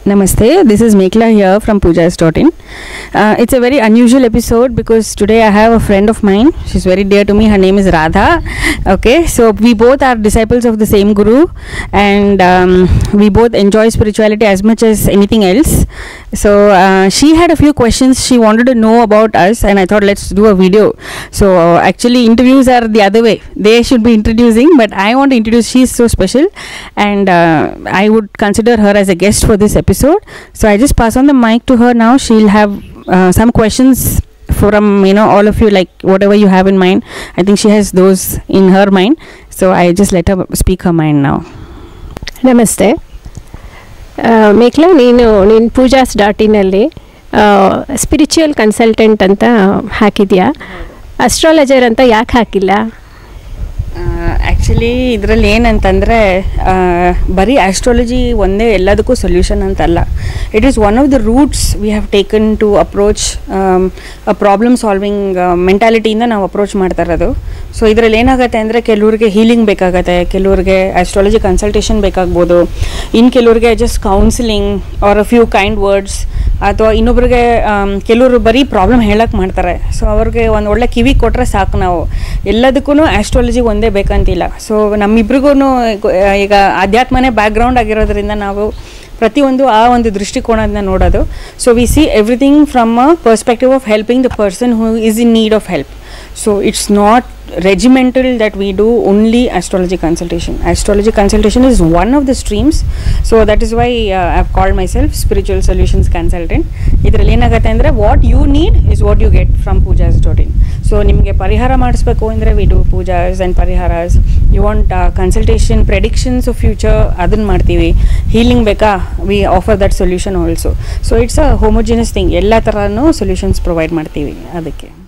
Namaste, this is Mekla here from Poojas.in. Uh, it's a very unusual episode because today I have a friend of mine. She's very dear to me. Her name is Radha. Okay, so we both are disciples of the same Guru and um, we both enjoy spirituality as much as anything else. So uh, she had a few questions she wanted to know about us, and I thought let's do a video. So uh, actually, interviews are the other way. They should be introducing, but I want to introduce. She's so special, and uh, I would consider her as a guest for this episode. So I just pass on the mic to her now. She'll have uh, some questions from you know all of you, like whatever you have in mind. I think she has those in her mind. So I just let her speak her mind now. ನಮಸ್ತೆ ಆ, ಮೇಕ್ಲಾ ನೀನು ನೀನು Poojas dot ಇನ್ನಲ್ಲಿ spiritual consultant ಅಂತ ಹಾಕಿದ್ಯಾ astrologer ಅಂತ ಯಾಕೆ ಹಾಕಿಲ್ಲ ಆ್ಯಕ್ಚುಲಿ ಇದರಲ್ಲಿ ಏನಂತಂದರೆ ಬರೀ ಆಸ್ಟ್ರಾಲಜಿ ಒಂದೇ ಎಲ್ಲದಕ್ಕೂ ಸೊಲ್ಯೂಷನ್ ಅಂತಲ್ಲ it is one of the routes we have taken to approach a problem solving ಮೆಂಟಾಲಿಟಿಯಿಂದ ನಾವು ಅಪ್ರೋಚ್ ಮಾಡ್ತಾ ಇರೋದು ಸೊ ಇದರಲ್ಲಿ ಏನಾಗುತ್ತೆ ಅಂದರೆ ಕೆಲವ್ರಿಗೆ ಹೀಲಿಂಗ್ ಬೇಕಾಗತ್ತೆ ಕೆಲವ್ರಿಗೆ ಆಸ್ಟ್ರಾಲಜಿ ಕನ್ಸಲ್ಟೇಷನ್ ಬೇಕಾಗ್ಬೋದು ಇನ್ನು ಕೆಲವ್ರಿಗೆ just counselling or a few kind words ಅಥವಾ ಇನ್ನೊಬ್ರಿಗೆ ಆಮ್, ಕೆಲವರು ಬರೀ ಪ್ರಾಬ್ಲಮ್ ಹೇಳಕ್ಕೆ ಮಾಡ್ತಾರೆ ಸೊ ಅವ್ರಿಗೆ ಒಂದು ಒಳ್ಳೆ ಕಿವಿ ಕೊಟ್ಟರೆ ಸಾಕು ನಾವು ಎಲ್ಲದಕ್ಕೂ ಆಸ್ಟ್ರಾಲಜಿ ಒಂದೇ ಬೇಕಂತಿಲ್ಲ ಸೊ ನಮ್ಮಿಬ್ರಿಗೂ ಈಗ ಅಧ್ಯಾತ್ಮನೇ ಬ್ಯಾಕ್ಗ್ರೌಂಡ್ ಆಗಿರೋದ್ರಿಂದ ನಾವು ಪ್ರತಿಯೊಂದು ಆ ಒಂದು ದೃಷ್ಟಿಕೋನದಿಂದ ನೋಡೋದು so we see everything from a perspective of helping the person who is in need of help so it's not regimental that we do only astrology consultation astrology consultation is one of the streams so that is why uh, i've called myself spiritual solutions consultant ಇದರಲ್ಲಿ ಏನಾಗುತ್ತೆ ಅಂದರೆ what you need is what you get from Poojas dot in so ನಿಮಗೆ ಪರಿಹಾರ ಮಾಡಿಸ್ಬೇಕು ಅಂದರೆ we do Poojas and ಪರಿಹಾರಾಸ್ you want consultation predictions of future ಅದನ್ನು ಮಾಡ್ತೀವಿ ಹೀಲಿಂಗ್ ಬೇಕಾ we offer that solution also so it's a homogeneous thing ಎಲ್ಲ ಥರನೂ ಸೊಲ್ಯೂಷನ್ಸ್ ಪ್ರೊವೈಡ್ ಮಾಡ್ತೀವಿ ಅದಕ್ಕೆ